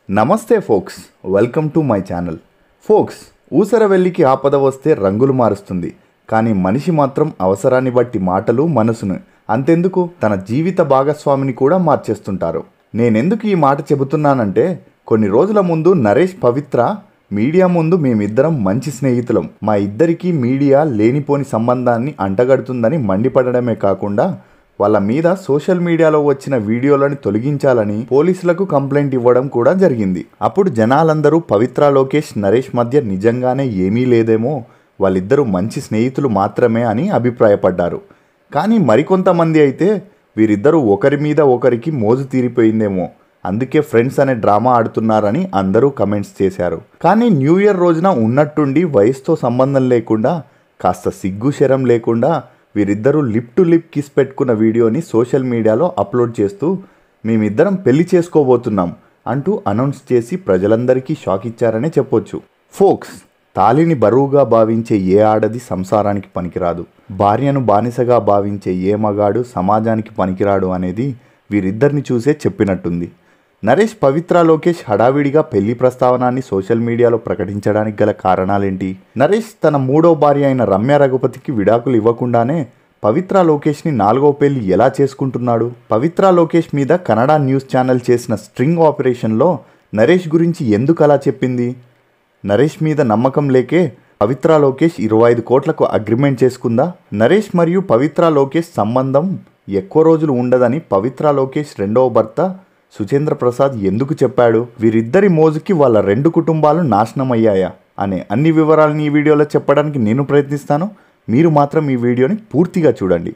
నమస్తే folks welcome to my channel folks ఊసరవెల్లికి ఆపద వస్తే రంగులు మారుస్తుంది కానీ మనిషి మాత్రం అవసరాన్ని బట్టి మాటలు మనసును అంతెందుకు తన జీవిత భాగస్వామిని కూడా మార్చేస్తుంటారు నేనెందుకు ఈ మాట చెబుతున్నానంటే కొన్ని రోజుల ముందు నరేష్ పవిత్ర మీడియా ముందు మేమిద్దరం మంచి స్నేహితులం మా ఇద్దరికీ మీడియా లేనిపోని సంబంధాన్ని అంటగడుతుందని మండిపడడమే కాకుండా వాళ్ళ మీద సోషల్ మీడియాలో వచ్చిన వీడియోలను తొలగించాలని పోలీసులకు కంప్లైంట్ ఇవ్వడం కూడా జరిగింది అప్పుడు జనాలందరూ పవిత్ర లోకేష్ నరేష్ మధ్య నిజంగానే ఏమీ లేదేమో వాళ్ళిద్దరూ మంచి స్నేహితులు మాత్రమే అని అభిప్రాయపడ్డారు కానీ మరికొంతమంది అయితే వీరిద్దరూ ఒకరి మీద ఒకరికి మోజు తీరిపోయిందేమో అందుకే ఫ్రెండ్స్ అనే డ్రామా ఆడుతున్నారని అందరూ కమెంట్స్ చేశారు కానీ న్యూ ఇయర్ రోజున ఉన్నట్టుండి వయసుతో సంబంధం లేకుండా కాస్త సిగ్గు శరం లేకుండా వీరిద్దరూ లిప్ టు లిప్ కిస్ పెట్టుకున్న వీడియోని సోషల్ మీడియాలో అప్లోడ్ చేస్తూ మేమిద్దరం పెళ్లి చేసుకోబోతున్నాం అంటూ అనౌన్స్ చేసి ప్రజలందరికీ షాక్ ఇచ్చారనే చెప్పొచ్చు ఫోక్స్ తాలిని బరువుగా భావించే ఏ ఆడది సంసారానికి పనికిరాదు భార్యను బానిసగా భావించే ఏ మగాడు సమాజానికి పనికిరాడు అనేది వీరిద్దరిని చూసే చెప్పినట్టుంది నరేష్ పవిత్ర లోకేష్ హడావిడిగా పెళ్లి ప్రస్తావనాన్ని సోషల్ మీడియాలో ప్రకటించడానికి గల కారణాలేంటి నరేష్ తన మూడో భార్య అయిన రమ్య రఘుపతికి విడాకులు ఇవ్వకుండానే పవిత్ర లోకేష్ని నాలుగో పెళ్లి ఎలా చేసుకుంటున్నాడు పవిత్ర లోకేష్ మీద కన్నడ న్యూస్ ఛానల్ చేసిన స్ట్రింగ్ ఆపరేషన్లో నరేష్ గురించి ఎందుకు అలా చెప్పింది నరేష్ మీద నమ్మకం లేకే పవిత్ర లోకేష్ ఇరవై ఐదు కోట్లకు అగ్రిమెంట్ చేసుకుందా నరేష్ మరియు పవిత్ర లోకేష్ సంబంధం ఎక్కువ రోజులు ఉండదని పవిత్ర లోకేష్ రెండవ భర్త సుచేంద్ర ప్రసాద్ ఎందుకు చెప్పాడు వీరిద్దరి మోజుకి వాళ్ళ రెండు కుటుంబాలు నాశనం అయ్యాయా అనే అన్ని వివరాలను ఈ వీడియోలో చెప్పడానికి నేను ప్రయత్నిస్తాను మీరు మాత్రం ఈ వీడియోని పూర్తిగా చూడండి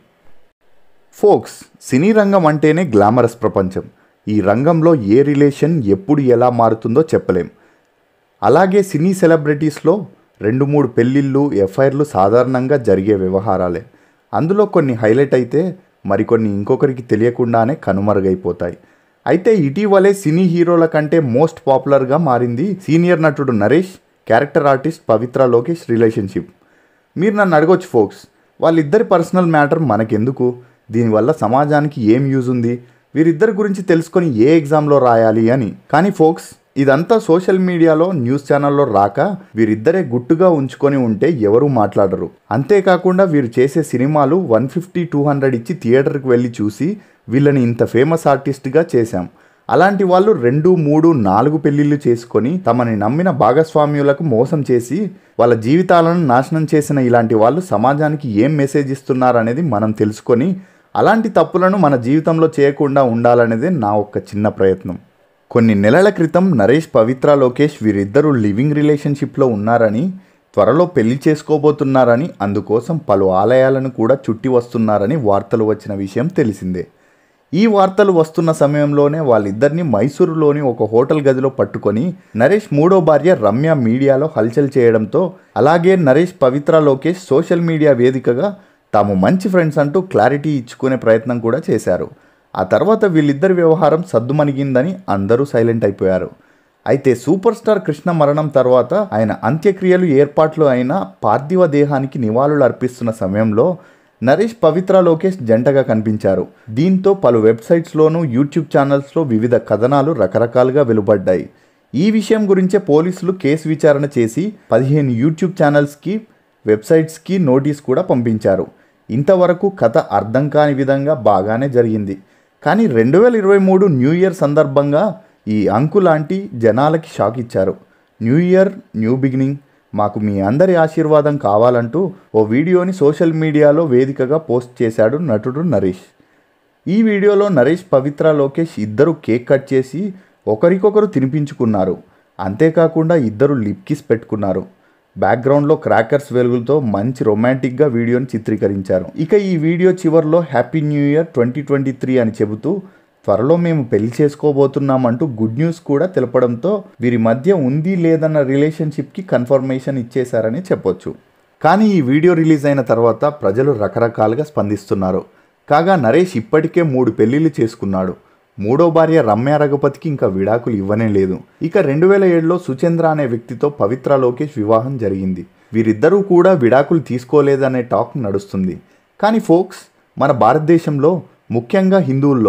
ఫోక్స్ సినీ రంగం అంటేనే గ్లామరస్ ప్రపంచం ఈ రంగంలో ఏ రిలేషన్ ఎప్పుడు ఎలా మారుతుందో చెప్పలేం అలాగే సినీ సెలబ్రిటీస్లో రెండు మూడు పెళ్ళిళ్ళు ఎఫ్ఐఆర్లు సాధారణంగా జరిగే వ్యవహారాలే అందులో కొన్ని హైలైట్ అయితే మరికొన్ని ఇంకొకరికి తెలియకుండానే కనుమరుగైపోతాయి అయితే ఇటీవలే సినీ హీరోల కంటే మోస్ట్ పాపులర్గా మారింది సీనియర్ నటుడు Naresh character artist Pavitra Lokesh relationship మీరు నన్ను అడగొచ్చు ఫోక్స్ వాళ్ళిద్దరి పర్సనల్ మ్యాటర్ మనకెందుకు దీనివల్ల సమాజానికి ఏం యూజ్ ఉంది వీరిద్దరి గురించి తెలుసుకొని ఏ ఎగ్జామ్లో రాయాలి అని కానీ ఫోక్స్ ఇదంతా సోషల్ మీడియాలో న్యూస్ ఛానల్లో రాక వీరిద్దరే గుట్టుగా ఉంచుకొని ఉంటే ఎవరూ మాట్లాడరు అంతేకాకుండా వీరు చేసే సినిమాలు వన్ ఫిఫ్టీ టూ హండ్రెడ్ ఇచ్చి థియేటర్కి వెళ్ళి చూసి వీళ్ళని ఇంత ఫేమస్ ఆర్టిస్ట్గా చేశాం అలాంటి వాళ్ళు రెండు మూడు నాలుగు పెళ్లిళ్ళు చేసుకొని తమని నమ్మిన భాగస్వామ్యులకు మోసం చేసి వాళ్ళ జీవితాలను నాశనం చేసిన ఇలాంటి వాళ్ళు సమాజానికి ఏం మెసేజ్ ఇస్తున్నారనేది మనం తెలుసుకొని అలాంటి తప్పులను మన జీవితంలో చేయకుండా ఉండాలనేదే నా ఒక్క చిన్న ప్రయత్నం కొన్ని నెలల క్రితం నరేష్ పవిత్ర లోకేష్ వీరిద్దరూ లివింగ్ రిలేషన్షిప్లో ఉన్నారని త్వరలో పెళ్లి చేసుకోబోతున్నారని అందుకోసం పలు ఆలయాలను కూడా చుట్టి వస్తున్నారని వార్తలు వచ్చిన విషయం తెలిసిందే ఈ వార్తలు వస్తున్న సమయంలోనే వాళ్ళిద్దరిని మైసూరులోని ఒక హోటల్ గదిలో పట్టుకొని నరేష్ మూడో భార్య రమ్య మీడియాలో హల్చల్ చేయడంతో అలాగే నరేష్ పవిత్ర లోకేష్ సోషల్ మీడియా వేదికగా తాము మంచి ఫ్రెండ్స్ అంటూ క్లారిటీ ఇచ్చుకునే ప్రయత్నం కూడా చేశారు ఆ తర్వాత వీళ్ళిద్దరి వ్యవహారం సద్దుమణిగిందని అందరూ సైలెంట్ అయిపోయారు అయితే సూపర్ స్టార్ కృష్ణ మరణం తర్వాత ఆయన అంత్యక్రియలు ఏర్పాట్లు అయిన పార్థివ దేహానికి నివాళులు అర్పిస్తున్న సమయంలో నరేష్ పవిత్ర లోకేష్ జంటగా కనిపించారు దీంతో పలు వెబ్సైట్స్లోనూ యూట్యూబ్ ఛానల్స్లో వివిధ కథనాలు రకరకాలుగా వెలువడ్డాయి ఈ విషయం గురించే పోలీసులు కేసు విచారణ చేసి పదిహేను యూట్యూబ్ ఛానల్స్కి వెబ్సైట్స్కి నోటీస్ కూడా పంపించారు ఇంతవరకు కథ అర్థం కాని విధంగా బాగానే జరిగింది కానీ రెండు వేల ఇరవై మూడు న్యూ ఇయర్ సందర్భంగా ఈ అంకు లాంటి జనాలకి షాక్ ఇచ్చారు న్యూ ఇయర్ న్యూ బిగినింగ్ మాకు మీ అందరి ఆశీర్వాదం కావాలంటూ ఓ వీడియోని సోషల్ మీడియాలో వేదికగా పోస్ట్ చేశాడు నటుడు నరేష్ ఈ వీడియోలో నరేష్ పవిత్ర లోకేష్ ఇద్దరు కేక్ కట్ చేసి ఒకరికొకరు తినిపించుకున్నారు అంతేకాకుండా ఇద్దరు లిప్ కిస్ పెట్టుకున్నారు బ్యాక్గ్రౌండ్లో క్రాకర్స్ వెలుగులతో మంచి రొమాంటిక్గా వీడియోని చిత్రీకరించారు ఇక ఈ వీడియో చివరిలో happy new year twenty twenty three అని చెబుతూ త్వరలో మేము పెళ్లి చేసుకోబోతున్నామంటూ గుడ్ న్యూస్ కూడా తెలపడంతో వీరి మధ్య ఉంది లేదన్న రిలేషన్షిప్కి కన్ఫర్మేషన్ ఇచ్చేశారని చెప్పొచ్చు కానీ ఈ వీడియో రిలీజ్ అయిన తర్వాత ప్రజలు రకరకాలుగా స్పందిస్తున్నారు కాగా నరేష్ ఇప్పటికే మూడు పెళ్లిళ్ళు చేసుకున్నాడు మూడో భార్య రమ్య రఘుపతికి ఇంకా విడాకులు ఇవ్వనే లేదు ఇక రెండు వేల ఏడులో సుచేంద్ర అనే వ్యక్తితో పవిత్ర లోకేష్ వివాహం జరిగింది వీరిద్దరూ కూడా విడాకులు తీసుకోలేదనే టాక్ నడుస్తుంది కానీ ఫోక్స్ మన భారతదేశంలో ముఖ్యంగా హిందువుల్లో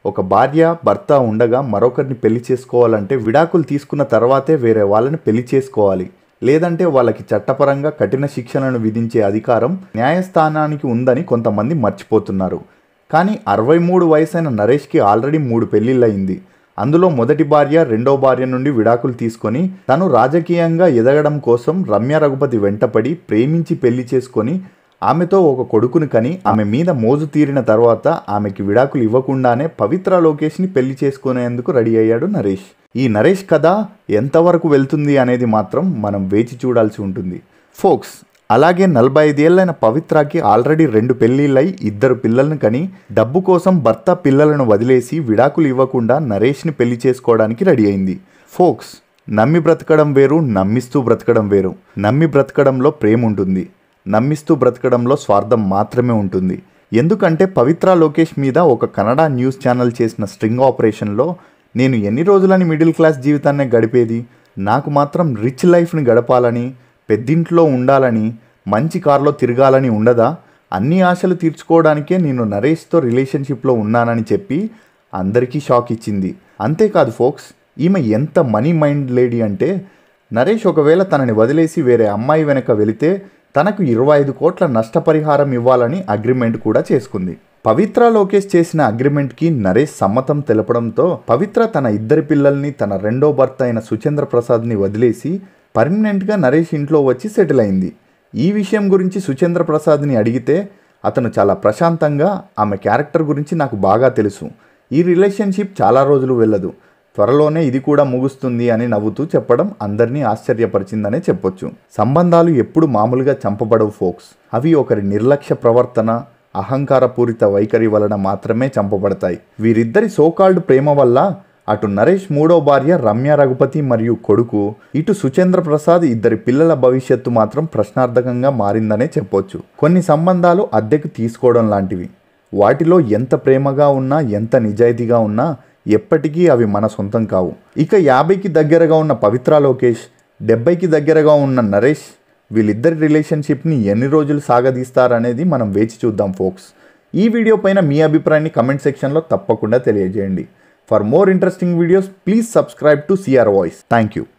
ఒక భార్య భర్త ఉండగా మరొకరిని పెళ్లి చేసుకోవాలంటే విడాకులు తీసుకున్న తర్వాతే వేరే వాళ్ళని పెళ్లి చేసుకోవాలి లేదంటే వాళ్ళకి చట్టపరంగా కఠిన శిక్షలను విధించే అధికారం న్యాయస్థానానికి ఉందని కొంతమంది మర్చిపోతున్నారు కానీ అరవై మూడు వయసైన నరేష్కి ఆల్రెడీ మూడు పెళ్లిళ్ళయింది అందులో మొదటి భార్య రెండో భార్య నుండి విడాకులు తీసుకొని తను రాజకీయంగా ఎదగడం కోసం రమ్య రఘుపతి వెంటపడి ప్రేమించి పెళ్లి చేసుకొని ఆమెతో ఒక కొడుకుని కని ఆమె మీద మోజు తీరిన తర్వాత ఆమెకి విడాకులు ఇవ్వకుండానే పవిత్ర లోకేష్ని పెళ్లి చేసుకునేందుకు రెడీ అయ్యాడు నరేష్ ఈ నరేష్ కథ ఎంతవరకు వెళ్తుంది అనేది మాత్రం మనం వేచి చూడాల్సి ఉంటుంది ఫోక్స్ అలాగే నలభై ఐదేళ్లైన పవిత్రకి ఆల్రెడీ రెండు పెళ్లిళ్ళై ఇద్దరు పిల్లలను కని డబ్బు కోసం భర్త పిల్లలను వదిలేసి విడాకులు ఇవ్వకుండా నరేష్ని పెళ్లి చేసుకోవడానికి రెడీ అయింది ఫోక్స్ నమ్మి బ్రతకడం వేరు నమ్మిస్తూ బ్రతకడం వేరు నమ్మి బ్రతకడంలో ప్రేమ ఉంటుంది నమ్మిస్తూ బ్రతకడంలో స్వార్థం మాత్రమే ఉంటుంది ఎందుకంటే పవిత్ర లోకేష్ మీద ఒక కన్నడ న్యూస్ ఛానల్ చేసిన స్ట్రింగ్ ఆపరేషన్లో నేను ఎన్ని రోజులని మిడిల్ క్లాస్ జీవితాన్ని గడిపేది నాకు మాత్రం రిచ్ లైఫ్ని గడపాలని పెద్దింట్లో ఉండాలని మంచి కారులో తిరగాలని ఉండదా అన్ని ఆశలు తీర్చుకోవడానికే నేను నరేష్తో రిలేషన్షిప్లో ఉన్నానని చెప్పి అందరికీ షాక్ ఇచ్చింది అంతేకాదు ఫోక్స్ ఈమె ఎంత మనీ మైండ్ లేడీ అంటే నరేష్ ఒకవేళ తనని వదిలేసి వేరే అమ్మాయి వెనక వెళితే తనకు ఇరవై ఐదు కోట్ల నష్టపరిహారం ఇవ్వాలని అగ్రిమెంట్ కూడా చేసుకుంది పవిత్ర లోకేష్ చేసిన అగ్రిమెంట్కి నరేష్ సమ్మతం తెలపడంతో పవిత్ర తన ఇద్దరి పిల్లల్ని తన రెండో భర్త అయిన సుచంద్ర ప్రసాద్ని వదిలేసి పర్మనెంట్గా నరేష్ ఇంట్లో వచ్చి సెటిల్ అయింది ఈ విషయం గురించి సుచంద్ర ప్రసాద్ని అడిగితే అతను చాలా ప్రశాంతంగా ఆమె క్యారెక్టర్ గురించి నాకు బాగా తెలుసు ఈ రిలేషన్షిప్ చాలా రోజులు వెళ్ళదు త్వరలోనే ఇది కూడా ముగుస్తుంది అని నవ్వుతూ చెప్పడం అందరినీ ఆశ్చర్యపరిచిందనే చెప్పొచ్చు సంబంధాలు ఎప్పుడు మామూలుగా చంపబడవు ఫోక్స్ అవి ఒకరి నిర్లక్ష్య ప్రవర్తన అహంకారపూరిత వైఖరి వలన మాత్రమే చంపబడతాయి వీరిద్దరి సోకాల్డ్ ప్రేమ వల్ల అటు నరేష్ మూడో భార్య రమ్య రఘుపతి మరియు కొడుకు ఇటు సుచంద్ర ప్రసాద్ ఇద్దరి పిల్లల భవిష్యత్తు మాత్రం ప్రశ్నార్థకంగా మారిందనే చెప్పొచ్చు కొన్ని సంబంధాలు అద్దెకు తీసుకోవడం లాంటివి వాటిలో ఎంత ప్రేమగా ఉన్నా ఎంత నిజాయితీగా ఉన్నా ఎప్పటికీ అవి మన సొంతం కావు ఇక యాభైకి దగ్గరగా ఉన్న పవిత్ర లోకేష్ డెబ్బైకి దగ్గరగా ఉన్న నరేష్ వీళ్ళిద్దరి రిలేషన్షిప్ని ఎన్ని రోజులు సాగదీస్తారనేది మనం వేచి చూద్దాం ఫోక్స్ ఈ వీడియో పైన మీ అభిప్రాయాన్ని కమెంట్ సెక్షన్లో తప్పకుండా తెలియజేయండి for more interesting videos please subscribe to CR Voice thank you